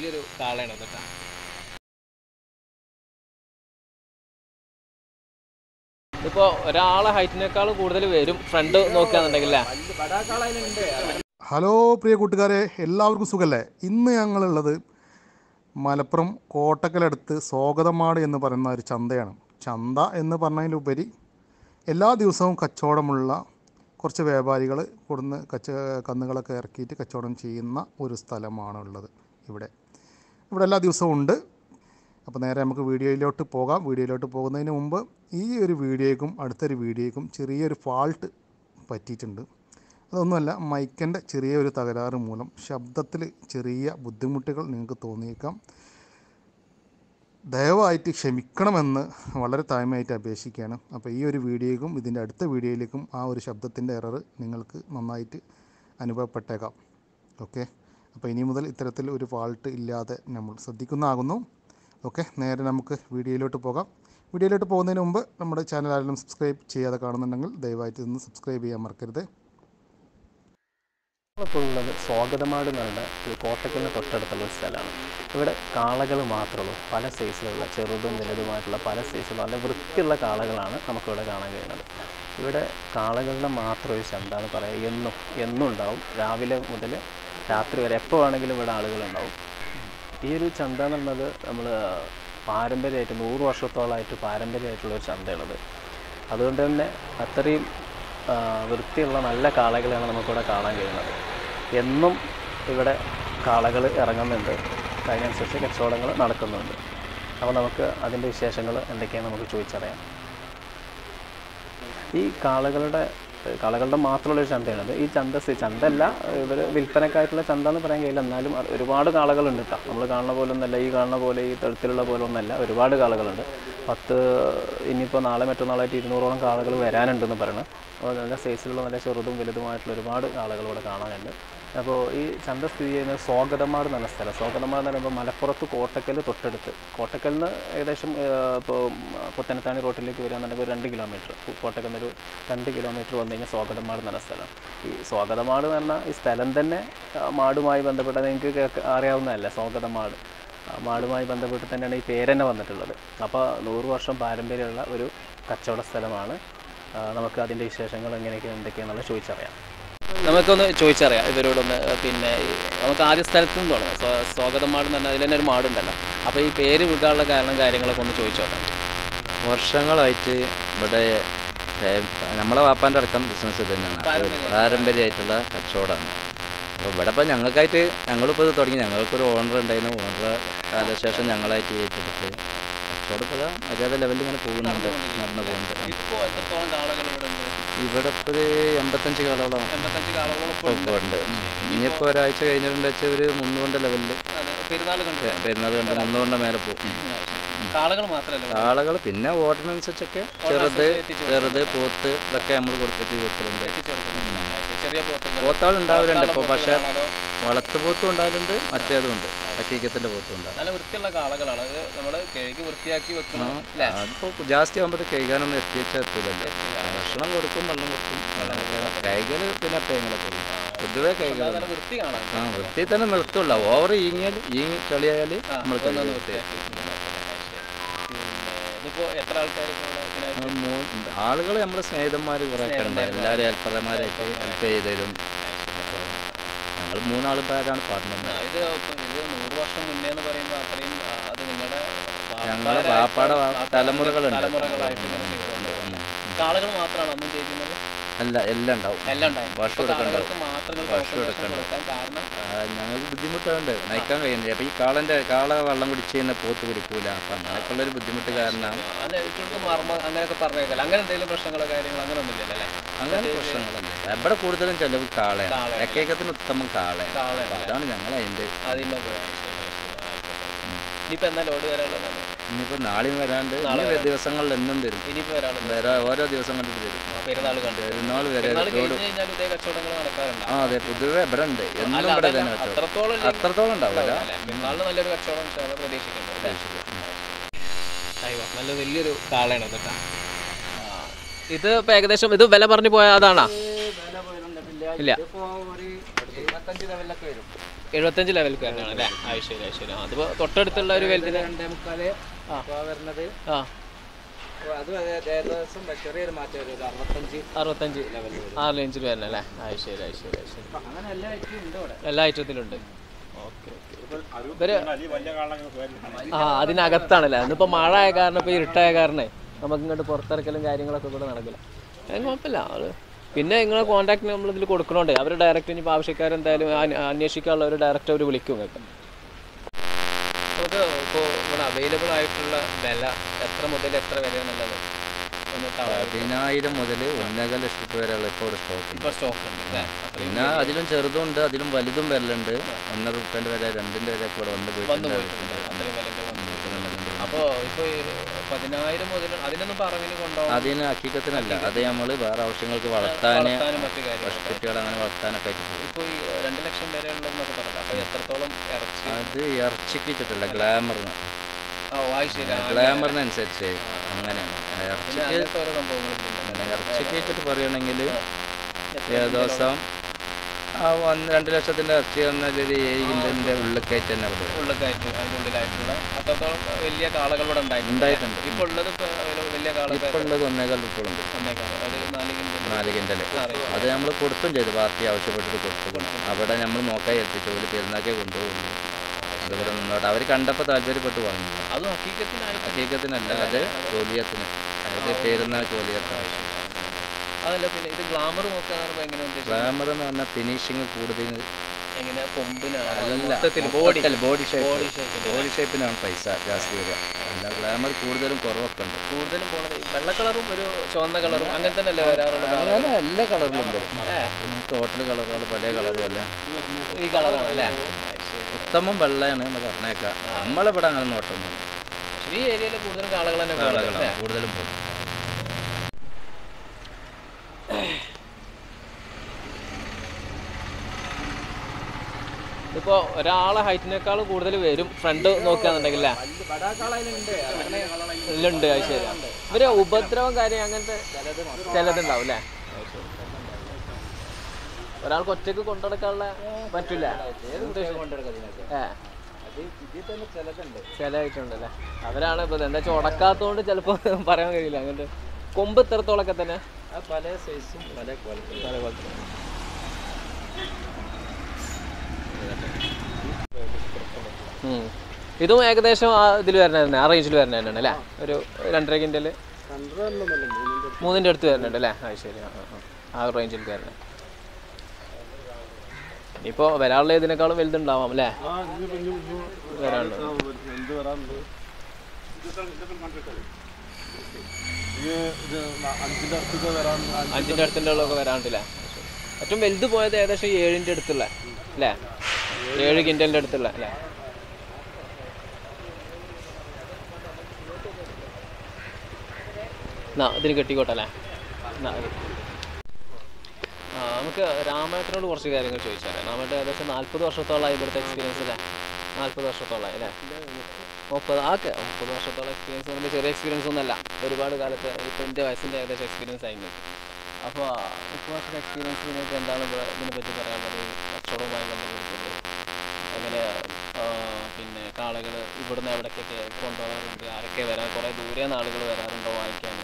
വലിയൊരു കാളയാണ് കേട്ടോ ഇപ്പോൾ ഒരാളെ ഹൈറ്റിനേക്കാൾ കൂടുതൽ വരും ഫ്രണ്ട് നോക്കുകയാണെന്നുണ്ടെങ്കിൽ അല്ലേ ഹലോ പ്രിയ കൂട്ടുകാരെ എല്ലാവർക്കും സുഖല്ലേ ഇന്ന് ഞങ്ങളുള്ളത് മലപ്പുറം കോട്ടക്കലടുത്ത് സ്വാഗതമാട് എന്ന് പറയുന്ന ഒരു ചന്തയാണ് ചന്ത എന്ന് പറഞ്ഞതിലുപരി എല്ലാ ദിവസവും കച്ചവടമുള്ള കുറച്ച് വ്യാപാരികൾ കൊടുന്ന് കച്ച കന്നുകളൊക്കെ ഇറക്കിയിട്ട് കച്ചവടം ചെയ്യുന്ന ഒരു സ്ഥലമാണ് ഉള്ളത് ഇവിടെ ഇവിടെ എല്ലാ ദിവസവും ഉണ്ട് അപ്പോൾ നേരെ നമുക്ക് വീഡിയോയിലോട്ട് പോകാം വീഡിയോയിലോട്ട് പോകുന്നതിന് മുമ്പ് ഈ ഒരു വീഡിയോയ്ക്കും അടുത്തൊരു വീഡിയോയ്ക്കും ചെറിയൊരു ഫാൾട്ട് പറ്റിയിട്ടുണ്ട് അതൊന്നുമല്ല മൈക്കിൻ്റെ ചെറിയൊരു തകരാറ് മൂലം ശബ്ദത്തിൽ ചെറിയ ബുദ്ധിമുട്ടുകൾ നിങ്ങൾക്ക് തോന്നിയേക്കാം ദയവായിട്ട് ക്ഷമിക്കണമെന്ന് വളരെ താഴ്മയായിട്ട് അപേക്ഷിക്കുകയാണ് അപ്പോൾ ഈ ഒരു വീഡിയോയ്ക്കും ഇതിൻ്റെ അടുത്ത വീഡിയോയിലേക്കും ആ ഒരു ശബ്ദത്തിൻ്റെ എറർ നിങ്ങൾക്ക് നന്നായിട്ട് അനുഭവപ്പെട്ടേക്കാം ഓക്കെ അപ്പോൾ ഇനി മുതൽ ഇത്തരത്തിൽ ഒരു ഫാൾട്ട് ഇല്ലാതെ നമ്മൾ ശ്രദ്ധിക്കുന്നതാകുന്നു ഓക്കെ നേരെ നമുക്ക് വീഡിയോയിലോട്ട് പോകാം വീഡിയോയിലോട്ട് പോകുന്നതിന് മുമ്പ് നമ്മുടെ ചാനൽ ആരെങ്കിലും സബ്സ്ക്രൈബ് ചെയ്യാതെ കാണുന്നുണ്ടെങ്കിൽ ദയവായിട്ട് ഇന്ന് സബ്സ്ക്രൈബ് ചെയ്യാൻ മറക്കരുത് ഇപ്പോൾ ഉള്ളത് സ്വാഗതമാട് എന്ന് പറയുന്ന ഒരു കോട്ടക്കലിന് തൊട്ടടുത്തുള്ള ഒരു സ്ഥലമാണ് ഇവിടെ കാളകൾ മാത്രമുള്ളൂ പല സൈസിലുള്ള ചെറുതും വലുതുമായിട്ടുള്ള പല സൈസിലുള്ള നല്ല വൃത്തിയുള്ള കാളകളാണ് നമുക്കിവിടെ കാണാൻ കഴിയുന്നത് ഇവിടെ കാളകളുടെ മാത്രം ഒരു ചന്ത എന്ന് പറയാം എന്നും എന്നും ഉണ്ടാവും രാവിലെ മുതൽ രാത്രി വരെ എപ്പോൾ വേണമെങ്കിലും ഇവിടെ ആളുകളുണ്ടാവും ഈ ഒരു ചന്ത എന്ന് പറയുന്നത് നമ്മൾ പാരമ്പര്യമായിട്ട് നൂറ് വർഷത്തോളമായിട്ട് പാരമ്പര്യമായിട്ടുള്ള ഒരു ചന്തയാണത് അതുകൊണ്ട് തന്നെ അത്രയും ആ, വൃത്തിയുള്ള നല്ല കാളകളെയാണ് നമുക്കിവിടെ കാണാൻ കഴിയുന്നത് എന്നും ഇവിടെ കാളകൾ ഇറങ്ങുന്നുണ്ട് അതിനനുസരിച്ച് കച്ചവടങ്ങൾ നടക്കുന്നുണ്ട് അപ്പോൾ നമുക്ക് അതിൻ്റെ വിശേഷങ്ങൾ എന്തൊക്കെയാണ് നമുക്ക് ചോദിച്ചറിയാം ഈ കാളകളുടെ കാളകളുടെ മാത്രമുള്ള ഒരു ചന്തയാണത് ഈ ചന്ത സ്ഥി- ചന്തയല്ല ഇവർ വിൽപ്പനക്കായിട്ടുള്ള ചന്ത എന്ന് പറയാൻ കഴിയില്ല എന്നാലും അത് ഒരുപാട് കാളകളുണ്ട് കേട്ടോ നമ്മൾ കാണുന്ന പോലെ ഒന്നല്ല ഈ കാണുന്ന പോലെ ഈ തരത്തിലുള്ള പോലെ ഒന്നല്ല ഒരുപാട് കാളകളുണ്ട് പത്ത് ഇനിയിപ്പോൾ നാളെ മറ്റന്നാളായിട്ട് ഇരുന്നൂറോളം കാളകൾ വരാനുണ്ടെന്ന് പറയണം അപ്പോൾ നല്ല സൈസിലുള്ള നല്ല ചെറുതും വലുതുമായിട്ടുള്ള ഒരുപാട് കാളകൾ ഇവിടെ കാണാനുണ്ട് അപ്പോൾ ഈ ചന്ത സ്ഥിതി ചെയ്യുന്നത് സ്വാഗതമാട് എന്ന സ്ഥലം സ്വാഗതമാട് എന്ന് പറയുമ്പോൾ മലപ്പുറത്ത് കോട്ടക്കൽ തൊട്ടടുത്ത് കോട്ടക്കലിൽ നിന്ന് ഏകദേശം ഇപ്പോൾ പുത്തനത്താണി റോട്ടിലേക്ക് വരികയാണെന്നുണ്ടെങ്കിൽ ഒരു രണ്ട് കിലോമീറ്റർ കോട്ടക്കൽ നിന്നൊരു രണ്ട് കിലോമീറ്റർ വന്നു കഴിഞ്ഞാൽ സ്വാഗതമാട് എന്ന് പറഞ്ഞ സ്ഥലം ഈ സ്വാഗതമാട് എന്ന് പറഞ്ഞാൽ ഈ സ്ഥലം തന്നെ ആ, മാടുമായി ബന്ധപ്പെട്ട നിങ്ങൾക്ക് കേൾക്ക- അറിയാവുന്നതല്ല സ്വാഗതമാട് ആ, മാടുമായി ബന്ധപ്പെട്ട് തന്നെയാണ് ഈ പേര് തന്നെ വന്നിട്ടുള്ളത് അപ്പോൾ നൂറ് വർഷം പാരമ്പര്യമുള്ള ഒരു കച്ചവട സ്ഥലമാണ് ആ, നമുക്ക് അതിൻ്റെ വിശേഷങ്ങൾ എങ്ങനെയൊക്കെ എന്തൊക്കെയാണെന്നുള്ളത് ചോദിച്ചറിയാം നമുക്കൊന്ന് ചോദിച്ചറിയാം ഇവരോടൊന്ന് പിന്നെ ഈ- നമുക്ക് ആദ്യ സ്ഥലത്ത് നിന്ന് തുടങ്ങാം സ്വാ- സ്വാഗതം മാട് എന്ന് പറഞ്ഞാൽ അതിൽ തന്നെ ഒരു മാടുണ്ടല്ലോ അപ്പോൾ ഈ പേര് വിടാനുള്ള കാരണം കാര്യങ്ങളൊക്കെ ഒന്ന് ചോദിച്ചോട്ടെ വർഷങ്ങളായിട്ട് ഇവിടെ ഫേ- നമ്മളെ വാപ്പാൻ്റെ അടക്കം ബിസിനസ് ഇത് തന്നെയാണ് പാരമ്പര്യമായിട്ടുള്ള കച്ചവടമാണ് അപ്പോൾ ഇവിടെ ഇപ്പോൾ ഞങ്ങൾക്കായിട്ട് ഞങ്ങളിപ്പോൾ ഇത് തുടങ്ങി ഞങ്ങൾക്കൊരു ഓണർ ഉണ്ടായിരുന്നു ഓണർ കാലശേഷം ഞങ്ങളായിട്ട് ഏറ്റെടുത്ത് കച്ചവടം ഇപ്പോൾ മര്യാദ ലെവലിൽ ഇങ്ങനെ പോകുന്നുണ്ട് നടന്നു പോകുന്നുണ്ട് ഇപ്പോൾ എത്രത്തോളം കാളകൾ ഇവിടെ ഉണ്ട് ഇവിടെ ഇപ്പോൾ ഒരു എൺപത്തഞ്ച് കാലോളം എൺപത്തഞ്ച് കാളകളും ഇപ്പോൾ ഇപ്പോൾ ഉണ്ട് ഇനിയിപ്പോൾ ഒരാഴ്ച കഴിഞ്ഞിട്ടുണ്ട് വെച്ചാൽ ഒരു മുന്നൂറിൻ്റെ ലെവലിൽ പെരുന്നാൾ കണ്ട് വരുന്നത് കണ്ട് മുന്നൂറിൻ്റെ മേലെ പോകും കാളകൾ മാത്രമല്ല ആളുകൾ പിന്നെ ഓർഡിനൻസൊക്കെ ചെറുത് ചെറുത് പോത്ത് ഇതൊക്കെ നമ്മൾ കൊടുത്തിട്ട് കൊടുത്തിട്ടുണ്ട് ചെറിയ പോത്തുകൾ പോത്താൾ ഉണ്ടാവലുണ്ട് ഇപ്പോൾ പക്ഷേ വളർത്തു പോത്തും ഉണ്ടാവലുണ്ട് മറ്റേതും ഉണ്ട് ഹക്കീക്കത്തിൻ്റെ പോത്തും ഉണ്ടാവും നല്ല വൃത്തിയുള്ള കാളകളാണ് അത് നമ്മൾ കഴുകി വൃത്തിയാക്കി വെക്കണം അല്ലേ അതിപ്പോൾ ജാസ്തി ആകുമ്പോൾ കഴിക്കാനൊന്നും എത്തിച്ചാൽ എത്തില്ലല്ലോ ഭക്ഷണം കൊടുക്കും വെള്ളം കൊടുക്കും കൈകൾ പിന്നെ തേങ്ങലൊക്കെ ഉള്ളു പൊതുവേ കൈകൾ നല്ല വൃത്തി കാണാൻ ആ വൃത്തി തന്നെ നിർത്തുള്ള ഓവർ ഈങ്ങിയാൽ ഈങ്ങി കളിയായാൽ നമ്മൾ ഒന്നൊന്ന് കഴുകി വൃത്തിയാക്കി പിന്നെ ഇതിപ്പോ എത്ര ആൾക്കാർ ഇതിനായിട്ട് ആളുകൾ നമ്മുടെ സ്നേഹിതന്മാർ കുറേ ഒക്കെ ഉണ്ട് എല്ലാവരും ഹെൽപ്പർമാരായിട്ട് ഹെൽപ്പ് ചെയ്ത് തരും ഞങ്ങൾ മൂന്നാൾ പേരാണ് പാടുന്നത് ഇത് ഇപ്പൊ ഇത് നൂറ് വർഷം മുന്നേ എന്ന് പറയുമ്പോൾ അത്രയും ആ, അത് നിങ്ങളുടെ ഞങ്ങളെ ബാപ്പാടെ വാ- തലമുറകളുണ്ട് തലമുറകളായിട്ട് ഇങ്ങനെ ചെയ്തുകൊണ്ട് കാളകൾ മാത്രമാണ് അന്നും ചെയ്യുന്നത് അല്ല എല്ലാം ഉണ്ടാവും എല്ലാം ഉണ്ടായിരുന്നു ഭക്ഷണം ഇപ്പൊ എടുക്കണ്ടാവും കാളകൾക്ക് മാത്രം നിങ്ങൾ ഭക്ഷണം concentration എടുക്കണ്ട. കൊടുക്കാൻ കാരണം ആ, ഞങ്ങൾക്ക് ബുദ്ധിമുട്ടുണ്ട് നയിക്കാൻ കഴിയുന്നില്ല അപ്പോൾ ഈ കാളൻ്റെ കാള വെള്ളം കുടിച്ച് കഴിഞ്ഞാൽ പോത്ത് കുടിക്കൂല അപ്പം അങ്ങനെയൊക്കെയുള്ളൊരു ബുദ്ധിമുട്ട് കാരണം അല്ല ഇവർക്ക് മർമ്മ അങ്ങനെയൊക്കെ പറഞ്ഞേക്കല്ല അങ്ങനെ എന്തെങ്കിലും പ്രശ്നങ്ങളോ കാര്യങ്ങളോ അങ്ങനെ ഒന്നുമില്ലല്ലോ അല്ലേ അങ്ങനെ പ്രശ്നങ്ങളുണ്ട് ഇവിടെ കൂടുതലും ചിലവ് കാളയാണ് എക്കേക്കത്തിന് ഉത്തമം കാളയാണ് കാളയാണ് അപ്പൊ അതാണ് ഞങ്ങൾ അതിൻ്റെ അതിൻ്റെ ഇനിയിപ്പോൾ എന്നാ ലോഡ് വരാനുള്ളതാണ് ഇനിയിപ്പോൾ നാളെയും വരാണ്ട് ഇനി ദിവസങ്ങളിൽ എന്നും വരും ഇനിയിപ്പോൾ വരാനുള്ളത് വേറെ ഓരോ ദിവസം കണ്ടിട്ട് വരും പെരുന്നാൾ കണ്ടു പെരുന്നാൾ വരെ പെരുന്നാൾ ലോഡ് കഴിഞ്ഞ് കഴിഞ്ഞാൽ ഇതേ കച്ചവടങ്ങൾ നടക്കാറുണ്ട് ആ അതെ പൊതുവെ ഇവിടെ ഉണ്ട് എന്നും ഇവിടെ തന്നെ കച്ചവടം അത്രത്തോളം ഇല്ല. അത്രത്തോളം ഉണ്ടാവില്ല അല്ലേ? പെരുന്നാളിന് നല്ലൊരു കച്ചവടം ചേർന്ന് പ്രതീക്ഷിക്കുന്നുണ്ട് അയ്യോ നല്ല വലിയൊരു കാളയാണ് കേട്ടോ ഇത് ഇപ്പൊ ഏകദേശം ഇത് വില പറഞ്ഞു പോയ അതാണോ ഇല്ല എഴുപത്തഞ്ച് ലെവലിൽ വരണതാണ് അല്ലേ അത് ശരി അത് ശരി ആ, അതിപ്പോ തൊട്ടടുത്തുള്ള ഒരു വലുതിന് രണ്ടേ മുക്കാല് ഇപ്പൊ വരുന്നത് ആ അപ്പൊ അത് ഏകദേശം ചെറിയൊരു മാറ്റം വരും ഒരു അറുപത്തഞ്ച് അറുപത്തഞ്ച് ആറ് ഇഞ്ചിൽ വരണം അല്ലേ അത് ശരി അത് ശരി അത് ശരി അങ്ങനെ എല്ലാ ഐറ്റവും ഉണ്ട് ഇവിടെ എല്ലാ ഐറ്റത്തിലുണ്ട് ഓക്കെ ഇവര് ആ അതിനകത്താണല്ലേ ഇന്നിപ്പോ മഴ ആയ കാരണം ഇപ്പൊ ഇരുട്ടായ കാരണേ നമുക്ക് ഇങ്ങോട്ട് പുറത്തിറക്കലും കാര്യങ്ങളൊക്കെ കൂടെ നടക്കില്ല അത് കുഴപ്പമില്ല അത് പിന്നെ നിങ്ങളെ കോൺടാക്ട് നമ്മൾ ഇതിൽ കൊടുക്കണോണ്ടേ അവർ ഡയറക്റ്റ് ഇനിയിപ്പോൾ ആവശ്യക്കാരെന്തായാലും അന്വ- അന്വേഷിക്കാനുള്ള ഒരു ഡയറക്റ്റ് അവർ വിളിക്കും നിങ്ങൾക്ക് നമുക്ക് ഇപ്പോൾ ഇവിടെ അവൈലബിൾ ആയിട്ടുള്ള വില എത്ര മുതൽ എത്ര വരെയാണുള്ളത് ഒന്ന് പതിനായിരം മുതൽ ഒന്നര ലക്ഷത്തി വരെയുള്ള ഇപ്പോൾ ഒരു സ്റ്റോക്ക് ഉണ്ട് ഇപ്പോൾ സ്റ്റോക്ക് ഉണ്ട് അല്ലേ പിന്നെ അതിലും ചെറുതുണ്ട് അതിലും വലുതും വരലുണ്ട് ഒന്നര റുപ്യൻ്റെ വരെ രണ്ടിൻ്റെ വരെ ഒക്കെ ഇവിടെ വന്ന് വന്നു പോയിട്ടുണ്ട് പോയിട്ടുണ്ട് അത്രയും വിലൻ്റെ വന്നു ഇത്രയും വിലയുണ്ട്. അപ്പോൾ ഇപ്പോൾ പതിനായിരം മുതൽ അതിനൊന്നും പറവിന് കൊണ്ടുപോകാൻ അതിന് ഹക്കീക്കത്തിനല്ല അത് നമ്മൾ വേറെ ആവശ്യങ്ങൾക്ക് വളർത്താൻ വളർത്താനും മറ്റു കാര്യങ്ങൾ പശുക്കുട്ടികളെ അങ്ങനെ വളർത്താനൊക്കെ ആയിട്ട് പോകും ഇപ്പോൾ ഈ രണ്ട് ലക്ഷം വരെ ഉള്ളതെന്നൊക്കെ പറഞ്ഞത് അപ്പോൾ എത്രത്തോളം ഇറച്ചി അത് ഇറച്ചിക്ക് വെച്ചിട്ടില്ല ഗ്ലാമറിന് ആ വായി ശരി ഗ്ലാമറിനനുസരിച്ച് അങ്ങനെയാണ് പിന്നെ ഇറച്ചിക്ക് അങ്ങനത്തെ ഓരോ സംഭവങ്ങളുണ്ട് ഇറച്ചിക്ക് വെച്ചിട്ട് പറയുകയാണെങ്കിൽ ഏകദേശം ആ ഒന്ന് രണ്ട് ലക്ഷത്തിൻ്റെ ഇറച്ചി വന്നാൽ ഒരു ഏഴ് കിലോൻ്റെ ഉള്ളിലേക്കായിട്ട് തന്നെ അവിടെ വരും. ഉള്ളിലായിട്ട് അതിൻ്റെ ഉള്ളിലായിട്ടുള്ള അത്രത്തോളം വലിയ കാളകൾ ഇവിടെ ഉണ്ടായിട്ടുണ്ട് ഉണ്ടായിട്ടുണ്ട് ഇപ്പോൾ ഉള്ളത് ഇപ്പോൾ ഒരു വലിയ കാളൊക്കെ ഇപ്പോൾ ഉള്ളത് ഒന്നേകാൽ ഉപ്പുകളുണ്ട് വന്നേക്കാണ് അത് നാല് കിലോ നാല് കിൻ്റല് അത് നമ്മൾ കൊടുത്തും ചെയ്തു പാർട്ടി ആവശ്യപ്പെട്ടിട്ട് കൊടുത്തു അവിടെ നമ്മൾ നോക്കാൻ ഏൽപ്പിച്ചു ഒരു പെരുന്നാക്കേ കൊണ്ടുപോകുള്ളൂ അതുപോലെ മുന്നോട്ട് അവർ കണ്ടപ്പോൾ താല്പര്യപ്പെട്ട് വാങ്ങി അതും ഹക്കീക്കത്തിനായിട്ട് ഹക്കീക്കത്തിനല്ല അത് കോലിയത്തിന് അതായത് പെരുന്നാൾ കോലിയത്താണ് അതല്ല പിന്നെ ഇത് ഗ്ലാമർ നോക്കുകയാണെന്ന് എങ്ങനെ ഉദ്ദേശിച്ചത് ഗ്ലാമർ എന്ന് പറഞ്ഞാൽ ഫിനിഷിങ് കൂടുതൽ എങ്ങനെയാ കൊമ്പിനാണ് അല്ല മൊത്തത്തിൽ body body shape body shape body ഷേപ്പിനാണ് പൈസ ജാസ്തി വരിക അല്ല ഗ്ലാമർ കൂടുതലും കുറവൊക്കെ ഉണ്ട് കൂടുതലും പോണത് ഈ വെള്ള കളറും ഒരു ചുവന്ന കളറും അങ്ങനെ തന്നെ അല്ലേ വരാറുള്ളത് അങ്ങനെ എല്ലാ കളറിലും ഉണ്ട് ടോട്ടൽ കളറുകൾ പല കളറും അല്ല ഈ കളറാണ് അല്ലേ ഉത്തമം വെള്ളയാണ് എന്ന് പറഞ്ഞേക്കാം നമ്മളിവിടെ അങ്ങനെ നോട്ടൊന്നും പക്ഷേ ഈ ഏരിയയിൽ കൂടുതലും കാളകൾ തന്നെ പോകുന്നത് അല്ലേ? കളകളാണ് കൂടുതലും പോകും ഇതിപ്പോ ഒരാളെ ഹൈറ്റിനേക്കാൾ കൂടുതൽ വരും ഫ്രണ്ട് നോക്കുകയാണെന്നുണ്ടെങ്കിൽ അല്ലേ ഇതിലുണ്ട് അത് ശരി ഇവര് ഉപദ്രവം കാര്യം അങ്ങനത്തെ ചിലതുണ്ടാവും അല്ലേ ഒരാൾക്ക് ഒറ്റക്ക് കൊണ്ടുനടക്കാനുള്ള പറ്റില്ല ഏ ചിലതായിട്ടുണ്ട് അല്ലേ അവരാണ് ഇപ്പൊ എന്താ വെച്ചാൽ ഉടക്കാത്തതുകൊണ്ട് ചിലപ്പോൾ പറയാൻ കഴിയില്ല അങ്ങനത്തെ കൊമ്പ് ഇത്രത്തോളൊക്കെ തന്നെ പല സൈസും പല ക്വാളിറ്റി പല പോലത്തെ ഉം. ഇതും ഏകദേശം ആ ഇതിൽ വരുന്നതന്നെ ആ റേഞ്ചിൽ വരുന്ന തന്നെയാണ് അല്ലേ ഒരു രണ്ടര കിൻറ്റല് മൂന്നിൻ്റെ അടുത്ത് വരുന്നുണ്ട് അല്ലേ ആ ശരി ആ ആ, ആ. ആ റേഞ്ചിൽ വരുന്നത് ഇനിയിപ്പോൾ വരാനുള്ള ഇതിനേക്കാളും വലുതുണ്ടാവാം അല്ലേ വരാനുള്ളത് അഞ്ചിൻ്റെ അടുത്തിൻ്റെ ഉള്ളതൊക്കെ വരാണ്ടില്ലേ ഏറ്റവും വലുത് പോയത് ഏകദേശം ഏഴിൻ്റെ അടുത്തുള്ള അല്ലേ ഏഴ് കിൻറ്റലിൻ്റെ അടുത്തുള്ള അല്ലേ എന്നാ ഇതിന് കെട്ടിക്കോട്ടെ അല്ലേ എന്നാ ഇത്. ആ നമുക്ക് രാമേട്ടനോട് കുറച്ച് കാര്യങ്ങൾ ചോദിച്ചാൽ രാമേട്ടൻ ഏകദേശം നാൽപ്പത് വർഷത്തോളമായി ഇവിടുത്തെ എക്സ്പീരിയൻസ് അല്ലേ നാൽപ്പത് വർഷത്തോളമായി അല്ലേ മുപ്പത് ആക്കെ മുപ്പത് വർഷത്തോളം എക്സ്പീരിയൻസ് പറയുമ്പോൾ ചെറിയ എക്സ്പീരിയൻസ് ഒന്നല്ല ഒരുപാട് കാലത്ത് ഇപ്പോൾ എൻ്റെ വയസ്സിൻ്റെ ഏകദേശം എക്സ്പീരിയൻസ് ആയി അപ്പോൾ മുപ്പത് വർഷത്തെ എക്സ്പീരിയൻസ് നിങ്ങൾക്ക് എന്താണ് ഇവിടെ ഇതിനെപ്പറ്റി പറയാനുള്ളത് ഈ കച്ചവടവുമായി ബന്ധപ്പെട്ടിട്ടുള്ളത് അങ്ങനെ ആ, പിന്നെ കാളകൾ ഇവിടുന്ന് എവിടേക്കൊക്കെ കൊണ്ടുപോകാറുണ്ട് ആരൊക്കെ വരാൻ കുറേ ദൂരെ ആളുകൾ വരാറുണ്ടോ വാങ്ങിക്കാൻ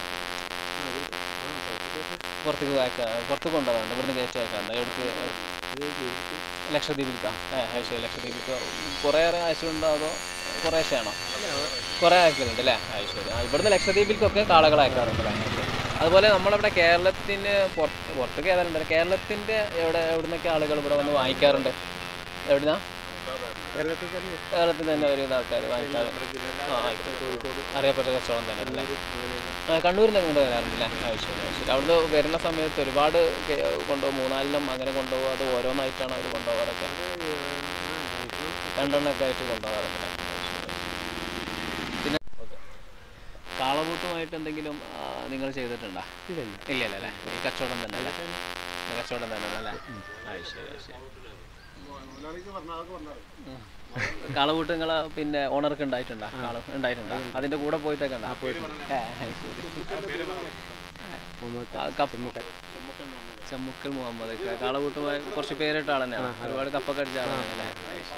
പുറത്തേക്ക് വായിക്കാം പുറത്ത് കൊണ്ടുപോകാറുണ്ട് ഇവിടുന്ന് കയറ്റി അയക്കാറുണ്ട് എടുത്ത് ലക്ഷദ്വീപിലേക്കാ ഏ അത് ശരി ലക്ഷദ്വീപിലേക്ക് കുറേ ആഴ്ചയുണ്ടോ അതോ കുറേശ്ശെയാണോ കുറേ അയക്കലുണ്ട് അല്ലേ അത് ശരി ആ ഇവിടുന്ന് ലക്ഷദ്വീപിലേക്കൊക്കെ കാളകൾ അയക്കാറുണ്ട് അല്ലേ അത് ശരി. അതുപോലെ നമ്മളിവിടെ കേരളത്തിന് പുറത്ത് പുറത്തേക്ക് ഏതാണ്ട് കേരളത്തിൻ്റെ എവിടെ എവിടുന്നൊക്കെ ആളുകൾ ഇവിടെ വന്ന് വാങ്ങിക്കാറുണ്ട് എവിടുന്നാ കേരളത്തിൽ തന്നെ ഒരു ആൾക്കാർ വാങ്ങിക്കാറ് ആ ആയിക്കോട്ടെ. അറിയപ്പെട്ട കച്ചവടം തന്നെ അല്ലേ ആ കണ്ണൂരിൽ നിന്ന് കൊണ്ട് വരാറുണ്ടല്ലേ ആ ശരി ആ ശരി അവിടുന്ന് വരുന്ന സമയത്ത് ഒരുപാട് കെ- കൊണ്ടുപോകും മൂന്നാലിനും അങ്ങനെ കൊണ്ടുപോകും അത് ഓരോന്നായിട്ടാണ് അവർ കൊണ്ടുപോകാറൊക്കെ രണ്ടെണ്ണമൊക്കെ ആയിട്ട് കൊണ്ടുപോകാറുണ്ട് പിന്നെ ഓക്കെ കാളകൂട്ടുമായിട്ട് എന്തെങ്കിലും ആ, നിങ്ങൾ ചെയ്തിട്ടുണ്ടോ ഇല്ല ഇല്ല അല്ലേ ഈ കച്ചവടം തന്നെ അല്ലേ ഈ കച്ചവടം തന്നെ അല്ലേ ആ ശരി ആ ശരി കാളകൂട്ട് നിങ്ങളെ പിന്നെ ഓണർക്ക് ഉണ്ടായിട്ടുണ്ടോ കാള ഉണ്ടായിട്ടുണ്ടോ അതിന്റെ കൂടെ പോയിട്ടൊക്കെ ഉണ്ടോ ഏ, ആ, കപ്പ് ചെമ്മുക്കൽ മുഹമ്മദ് കാളകൂട്ടുമായി കുറച്ച് പേരിട്ട ആൾ തന്നെയാണ് ഒരുപാട് കപ്പൊക്കെ അടിച്ച ആളാണ് അല്ലേ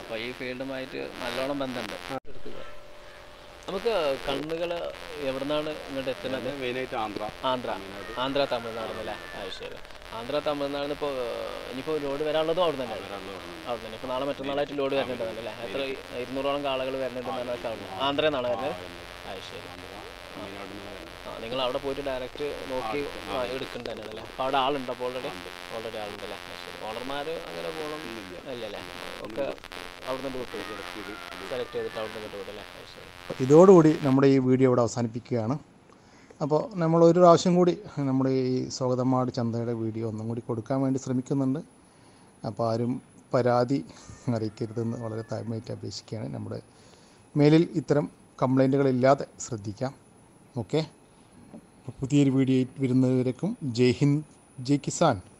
അപ്പോൾ ഈ ഫീൽഡുമായിട്ട് നല്ലോണം ബന്ധമുണ്ട് എടുക്കുക. നമുക്ക് കണ്ണുകൾ എവിടുന്നാണ് ഇങ്ങോട്ട് എത്തുന്നത് മെയിനായിട്ട് ആന്ധ്ര ആന്ധ്ര ആന്ധ്ര തമിഴ്നാട് അല്ലേ അത് ശരി ആന്ധ്ര തമിഴ്നാട് ഇപ്പോൾ ഇനിയിപ്പോൾ ലോഡ് വരാനുള്ളതും അവിടെ തന്നെയാണ് അവിടെ തന്നെ ഇപ്പോൾ നാളെ മറ്റന്നാളായിട്ട് ലോഡ് വരുന്നുണ്ട് അല്ലേ എത്ര ഇരുന്നൂറോളം കാളുകൾ വരുന്നുണ്ടെന്നാണ് വെച്ചാൽ ആന്ധ്രയിൽ നിന്നാണ് വരുന്നത് അത് ശരി ആ നിങ്ങൾ അവിടെ പോയിട്ട് ഡയറക്റ്റ് നോക്കി ആ, എടുക്കേണ്ട തന്നെയാണ് അല്ലേ അപ്പോൾ അവിടെ ആളുണ്ട് അപ്പോൾ ഓൾറെഡി ഓൾറെഡി ആളുണ്ടല്ലേ അത് ശരി ഓണർമാർ അങ്ങനെ പോകണം ഇല്ലല്ലേ ഒക്കെ അവിടെ നിന്ന് വിട്ടു സെലക്ട് ചെയ്തിട്ട് അവിടെ നിന്ന് വിട്ടു അല്ലേ അത് ശരി ഇതോടുകൂടി നമ്മുടെ ഈ വീഡിയോ ഇവിടെ അവസാനിപ്പിക്കുകയാണ് അപ്പോൾ നമ്മൾ ഒരു പ്രാവശ്യം കൂടി നമ്മുടെ ഈ സ്വാഗതമാട് ചന്തയുടെ വീഡിയോ ഒന്നും കൂടി കൊടുക്കാൻ വേണ്ടി ശ്രമിക്കുന്നുണ്ട് അപ്പോൾ ആരും പരാതി അറിയിക്കരുതെന്ന് വളരെ താഴ്മയായിട്ട് അപേക്ഷിക്കുകയാണ് നമ്മുടെ മേലിൽ ഇത്തരം കംപ്ലൈൻറ്റുകളില്ലാതെ ശ്രദ്ധിക്കാം ഓക്കെ പുതിയൊരു വീഡിയോ വരുന്നവരേക്കും ജയ് ഹിന്ദ് ജയ് കിസാൻ